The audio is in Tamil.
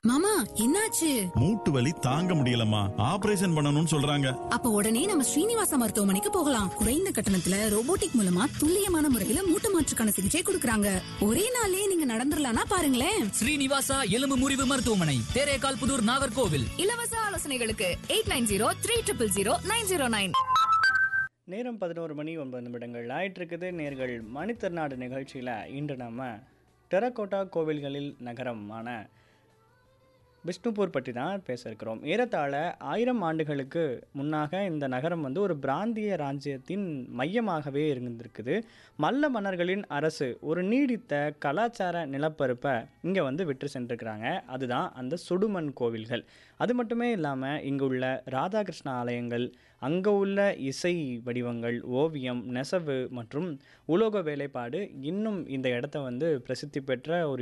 மாமா என்னாச்சு மூட்டு வலி தாங்க முடியலம்மா ஆபரேஷன் பண்ணணும்னு சொல்றாங்க அப்ப உடனே நம்ம ஸ்ரீனிவாசா மருத்துவமனைக்கு போகலாம் குறைந்த கட்டணத்துல ரோபோட்டிக் மூலமா துல்லியமான முறையில மூட்டு மாற்றுக்கான சிகிச்சை கொடுக்கறாங்க ஒரே நாள்லயே நீங்க நடந்துடலாம்னா பாருங்களேன் ஸ்ரீனிவாசா எலும்பு முறிவு மருத்துவமனை தேரேகால் புதூர் நாகர்கோவில் இலவச ஆலோசனைகளுக்கு eight nine zero three triple zero nine zero nine நேரம் பதினோரு மணி ஒன்பது நிமிடங்கள் ஆயிட்டு இருக்குது நேர்கள் மணித்திருநாடு நிகழ்ச்சியில் இன்று நம்ம டெரகோட்டா கோவில்களில் நகரமான பிஷ்ணுபூர் பற்றி தான் பேச இருக்கிறோம் ஏறத்தாழ ஆயிரம் ஆண்டுகளுக்கு முன்னாக இந்த நகரம் வந்து ஒரு பிராந்திய ராஜ்யத்தின் மையமாகவே இருந்திருக்குது மல்ல மன்னர்களின் அரசு ஒரு நீடித்த கலாச்சார நிலப்பரப்பை இங்கே வந்து விட்டு சென்றிருக்கிறாங்க அதுதான் அந்த சுடுமண் கோவில்கள் அது மட்டுமே இல்லாமல் இங்கு உள்ள ராதாகிருஷ்ண ஆலயங்கள் அங்கே உள்ள இசை வடிவங்கள் ஓவியம் நெசவு மற்றும் உலோக வேலைப்பாடு இன்னும் இந்த இடத்த வந்து பிரசித்தி பெற்ற ஒரு